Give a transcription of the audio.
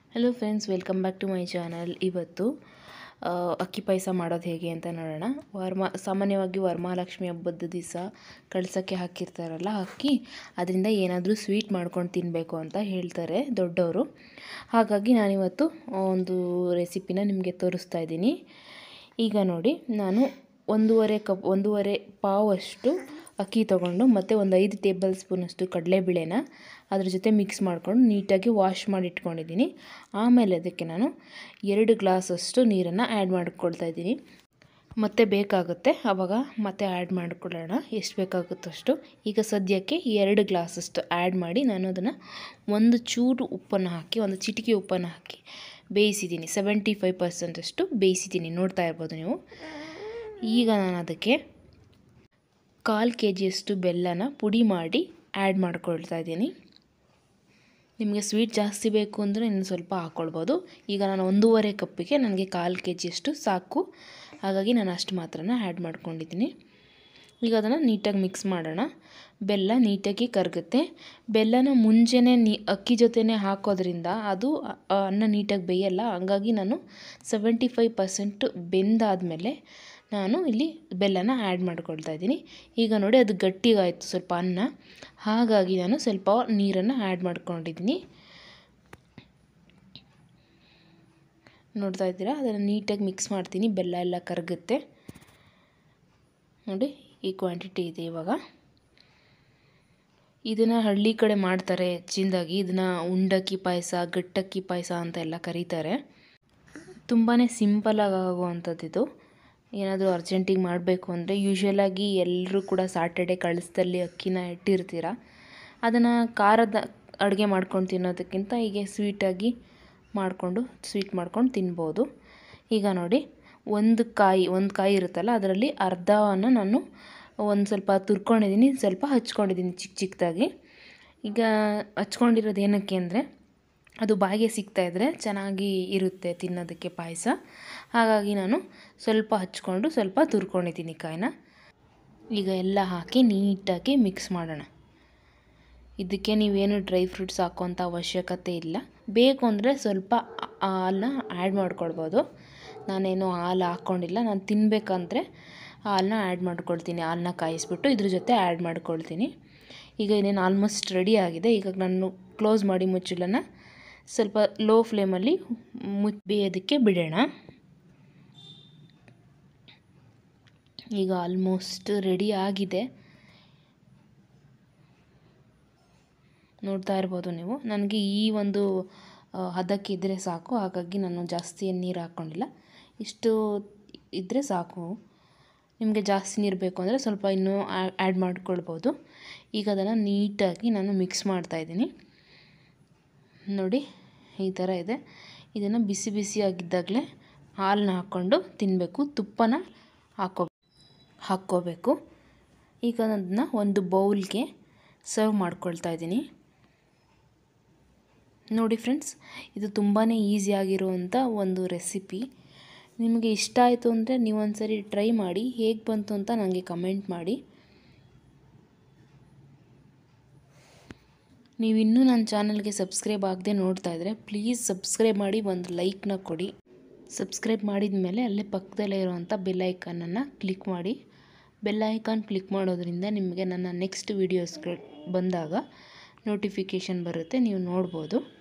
hello friends welcome back to my channel ಇವತ್ತು ಆ, ಅಕ್ಕಿ ಪಾಯಸ ಮಾಡೋದು ಹೇಗೆ ಅಂತ ನೋಡೋಣ ವರಮ ಸಾಮಾನ್ಯವಾಗಿ ವರಮಹಾಲಕ್ಷ್ಮಿ ಹಬ್ಬದ ದಿವಸ ಕಳ್ಸೋಕ್ಕೆ ಹಾಕಿರ್ತಾರಲ್ಲ ಅಕ್ಕಿ ಅದರಿಂದ ಏನಾದರೂ ಸ್ವೀಟ್ ಮಾಡ್ಕೊಂಡು ತಿನ್ನಬೇಕು ಅಂತ ಹೇಳ್ತಾರೆ ದೊಡ್ಡವರು ಹಾಗಾಗಿ ನಾನಿವತ್ತು ಒಂದು ರೆಸಿಪಿನ ನಿಮಗೆ ತೋರಿಸ್ತಾ ಇದ್ದೀನಿ ಈಗ ನೋಡಿ ನಾನು ಒಂದೂವರೆ ಕಪ್ ಒಂದೂವರೆ ಪಾವಷ್ಟು ಅಕ್ಕಿ ತೊಗೊಂಡು ಮತ್ತು ಒಂದು ಐದು ಟೇಬಲ್ ಸ್ಪೂನಷ್ಟು ಕಡಲೆಬೇಳೆನ ಅದ್ರ ಜೊತೆ ಮಿಕ್ಸ್ ಮಾಡ್ಕೊಂಡು ನೀಟಾಗಿ ವಾಶ್ ಮಾಡಿ ಇಟ್ಕೊಂಡಿದ್ದೀನಿ ಆಮೇಲೆ ಅದಕ್ಕೆ ನಾನು ಎರಡು ಗ್ಲಾಸಷ್ಟು ನೀರನ್ನು ಆ್ಯಡ್ ಮಾಡ್ಕೊಳ್ತಾ ಇದ್ದೀನಿ ಮತ್ತೆ ಬೇಕಾಗುತ್ತೆ ಆವಾಗ ಮತ್ತೆ ಆ್ಯಡ್ ಮಾಡ್ಕೊಳ್ಳೋಣ ಎಷ್ಟು ಬೇಕಾಗುತ್ತೋ ಅಷ್ಟು ಈಗ ಸದ್ಯಕ್ಕೆ ಎರಡು ಗ್ಲಾಸಷ್ಟು ಆ್ಯಡ್ ಮಾಡಿ ನಾನು ಅದನ್ನು ಒಂದು ಚೂರು ಉಪ್ಪನ್ನು ಹಾಕಿ ಒಂದು ಚಿಟಿಕೆ ಉಪ್ಪನ್ನು ಹಾಕಿ ಬೇಯಿಸಿದ್ದೀನಿ ಸೆವೆಂಟಿ ಫೈವ್ ಪರ್ಸೆಂಟಷ್ಟು ಬೇಯಿಸಿದ್ದೀನಿ ನೋಡ್ತಾ ಇರ್ಬೋದು ನೀವು ಈಗ ನಾನು ಅದಕ್ಕೆ ಕಾಲು ಕೆ ಜಿಯಷ್ಟು ಬೆಲ್ಲನ ಪುಡಿ ಮಾಡಿ ಆ್ಯಡ್ ಮಾಡ್ಕೊಳ್ತಾ ಇದ್ದೀನಿ ನಿಮಗೆ ಸ್ವೀಟ್ ಜಾಸ್ತಿ ಬೇಕು ಅಂದರೆ ಇನ್ನು ಸ್ವಲ್ಪ ಹಾಕ್ಕೊಳ್ಬೋದು ಈಗ ನಾನು ಒಂದೂವರೆ ಕಪ್ಪಿಗೆ ನನಗೆ ಕಾಲು ಕೆ ಜಿಯಷ್ಟು ಸಾಕು ಹಾಗಾಗಿ ನಾನು ಅಷ್ಟು ಮಾತ್ರನ ಆ್ಯಡ್ ಮಾಡ್ಕೊಂಡಿದ್ದೀನಿ ಈಗ ಅದನ್ನು ನೀಟಾಗಿ ಮಿಕ್ಸ್ ಮಾಡೋಣ ಬೆಲ್ಲ ನೀಟಾಗಿ ಕರಗುತ್ತೆ ಬೆಲ್ಲನ ಮುಂಚೆನೇ ನೀ ಅಕ್ಕಿ ಜೊತೆನೇ ಹಾಕೋದ್ರಿಂದ ಅದು ಅ- ಅನ್ನ ನೀಟಾಗಿ ಬೇಯಲ್ಲ ಹಂಗಾಗಿ ನಾನು ಸೆವೆಂಟಿ ಫೈವ್ ಪರ್ಸೆಂಟ್ ಬೆಂದಾದಮೇಲೆ ನಾನು ಇಲ್ಲಿ ಬೆಲ್ಲನ ಆ್ಯಡ್ ಮಾಡ್ಕೊಳ್ತಾ ಇದ್ದೀನಿ ಈಗ ನೋಡಿ ಅದು ಗಟ್ಟಿಗಾಯಿತು ಸ್ವಲ್ಪ ಅನ್ನ ಹಾಗಾಗಿ ನಾನು ಸ್ವಲ್ಪ ನೀರನ್ನು ಆ್ಯಡ್ ಮಾಡ್ಕೊಂಡಿದ್ದೀನಿ ನೋಡ್ತಾ ಇದ್ದೀರಾ ಅದನ್ನು ನೀಟಾಗಿ ಮಿಕ್ಸ್ ಮಾಡ್ತೀನಿ ಬೆಲ್ಲ ಎಲ್ಲ ಕರಗುತ್ತೆ ನೋಡಿ ಈ ಕ್ವಾಂಟಿಟಿ ಇದೆ ಇವಾಗ ಇದನ್ನು ಹಳ್ಳಿ ಕಡೆ ಮಾಡ್ತಾರೆ ಹೆಚ್ಚಿನದಾಗಿ ಇದನ್ನು ಉಂಡಕ್ಕಿ ಪಾಯಸ ಗಟ್ಟಕ್ಕಿ ಪಾಯಸ ಅಂತ ಎಲ್ಲ ಕರೀತಾರೆ ತುಂಬಾ ಸಿಂಪಲಾಗಿ ಆಗುವಂಥದ್ದು ಇದು ಏನಾದರೂ ಅರ್ಜೆಂಟಿಗೆ ಮಾಡಬೇಕು ಅಂದರೆ ಯೂಶ್ವಲಾಗಿ ಎಲ್ಲರೂ ಕೂಡ ಸಾಟರ್ಡೆ ಕಳಿಸ್ದಲ್ಲಿ ಅಕ್ಕಿನ ಇಟ್ಟಿರ್ತೀರ ಅದನ್ನು ಖಾರದ ಅಡುಗೆ ಮಾಡ್ಕೊಂಡು ತಿನ್ನೋದಕ್ಕಿಂತ ಹೀಗೆ ಸ್ವೀಟಾಗಿ ಮಾಡಿಕೊಂಡು ಸ್ವೀಟ್ ಮಾಡ್ಕೊಂಡು ತಿನ್ಬೋದು ಈಗ ನೋಡಿ ಒಂದು ಕಾಯಿ ಒಂದು ಕಾಯಿ ಇರುತ್ತಲ್ಲ ಅದರಲ್ಲಿ ಅರ್ಧವನ್ನು ನಾನು ಒಂದು ಸ್ವಲ್ಪ ತುರ್ಕೊಂಡಿದ್ದೀನಿ ಸ್ವಲ್ಪ ಹಚ್ಕೊಂಡಿದ್ದೀನಿ ಚಿಕ್ಕ ಚಿಕ್ಕದಾಗಿ ಈಗ ಹಚ್ಕೊಂಡಿರೋದು ಏನಕ್ಕೆ ಅಂದರೆ ಅದು ಬಾಯಿಗೆ ಸಿಗ್ತಾ ಇದ್ದರೆ ಚೆನ್ನಾಗಿ ಇರುತ್ತೆ ತಿನ್ನೋದಕ್ಕೆ ಪಾಯಸ ಹಾಗಾಗಿ ನಾನು ಸ್ವಲ್ಪ ಹಚ್ಕೊಂಡು ಸ್ವಲ್ಪ ತುರ್ಕೊಂಡಿದ್ದೀನಿ ಕಾಯಿನ ಈಗ ಎಲ್ಲ ಹಾಕಿ ನೀಟಾಗಿ ಮಿಕ್ಸ್ ಮಾಡೋಣ ಇದಕ್ಕೆ ನೀವೇನು ಡ್ರೈ ಫ್ರೂಟ್ಸ್ ಹಾಕೋಂಥ ಅವಶ್ಯಕತೆ ಇಲ್ಲ ಬೇಕು ಅಂದರೆ ಸ್ವಲ್ಪ ಹಾಲನ್ನ ಆ್ಯಡ್ ಮಾಡ್ಕೊಳ್ಬೋದು ನಾನೇನು ಹಾಲು ಹಾಕ್ಕೊಂಡಿಲ್ಲ ನಾನು ತಿನ್ನಬೇಕಂದ್ರೆ ಹಾಲನ್ನ ಆ್ಯಡ್ ಮಾಡ್ಕೊಳ್ತೀನಿ ಹಾಲನ್ನ ಕಾಯಿಸ್ಬಿಟ್ಟು ಇದ್ರ ಜೊತೆ ಆ್ಯಡ್ ಮಾಡ್ಕೊಳ್ತೀನಿ ಈಗ ಇನ್ನೇನು ಆಲ್ಮೋಸ್ಟ್ ರೆಡಿ ಆಗಿದೆ ಈಗ ನಾನು ಕ್ಲೋಸ್ ಮಾಡಿ ಮುಚ್ಚಳನ ಸ್ವಲ್ಪ ಲೋ ಫ್ಲೇಮಲ್ಲಿ ಮುಚ್ಚಿ ಬೇಯೋದಕ್ಕೆ ಬಿಡೋಣ ಈಗ ಆಲ್ಮೋಸ್ಟ್ ರೆಡಿ ಆಗಿದೆ ನೋಡ್ತಾ ಇರ್ಬೋದು ನೀವು ನನಗೆ ಈ ಒಂದು ಆ, ಹದಕ್ಕಿದ್ರೆ ಸಾಕು ಹಾಗಾಗಿ ನಾನು ಜಾಸ್ತಿ ಏನು ನೀರು ಹಾಕ್ಕೊಂಡಿಲ್ಲ ಇಷ್ಟು ಇದ್ದರೆ ಸಾಕು ನಿಮಗೆ ಜಾಸ್ತಿ ನೀರು ಬೇಕು ಅಂದರೆ ಸ್ವಲ್ಪ ಇನ್ನೂ ಆ್ಯಡ್ ಮಾಡ್ಕೊಳ್ಬೋದು ಈಗ ಅದನ್ನು ನೀಟಾಗಿ ನಾನು ಮಿಕ್ಸ್ ಮಾಡ್ತಾಯಿದ್ದೀನಿ ನೋಡಿ ಈ ಥರ ಇದೆ ಇದನ್ನು ಬಿಸಿ ಬಿಸಿಯಾಗಿದ್ದಾಗಲೇ ಹಾಲನ್ನ ಹಾಕ್ಕೊಂಡು ತಿನ್ನಬೇಕು ತುಪ್ಪನ ಹಾಕೋ ಹಾಕ್ಕೋಬೇಕು ಈಗ ಅದನ್ನು ಒಂದು ಬೌಲ್ಗೆ ಸರ್ವ್ ಮಾಡ್ಕೊಳ್ತಾ ಇದ್ದೀನಿ ನೋಡಿ ಫ್ರೆಂಡ್ಸ್ ಇದು ತುಂಬಾ ಈಸಿಯಾಗಿರುವಂಥ ಒಂದು ರೆಸಿಪಿ ನಿಮಗೆ ಇಷ್ಟ ಆಯಿತು ಅಂದರೆ ನೀವೊಂದ್ಸರಿ ಟ್ರೈ ಮಾಡಿ ಹೇಗೆ ಬಂತು ಅಂತ ನನಗೆ ಕಮೆಂಟ್ ಮಾಡಿ ನೀವು ಇನ್ನೂ ನನ್ನ ಚಾನಲ್ಗೆ ಸಬ್ಸ್ಕ್ರೈಬ್ ಆಗದೆ ನೋಡ್ತಾ ಇದ್ದರೆ ಪ್ಲೀಸ್ ಸಬ್ಸ್ಕ್ರೈಬ್ ಮಾಡಿ ಒಂದು ಲೈಕ್ನ ಕೊಡಿ ಸಬ್ಸ್ಕ್ರೈಬ್ ಮಾಡಿದ ಮೇಲೆ ಅಲ್ಲೇ ಪಕ್ಕದಲ್ಲೇ ಇರುವಂಥ ಬೆಲ್ ಐಕಾನನ್ನು ಕ್ಲಿಕ್ ಮಾಡಿ ಬೆಲ್ ಐಕಾನ್ ಕ್ಲಿಕ್ ಮಾಡೋದ್ರಿಂದ ನಿಮಗೆ ನನ್ನ ನೆಕ್ಸ್ಟ್ ವೀಡಿಯೋಸ್ಗಳು ಬಂದಾಗ ನೋಟಿಫಿಕೇಷನ್ ಬರುತ್ತೆ ನೀವು ನೋಡ್ಬೋದು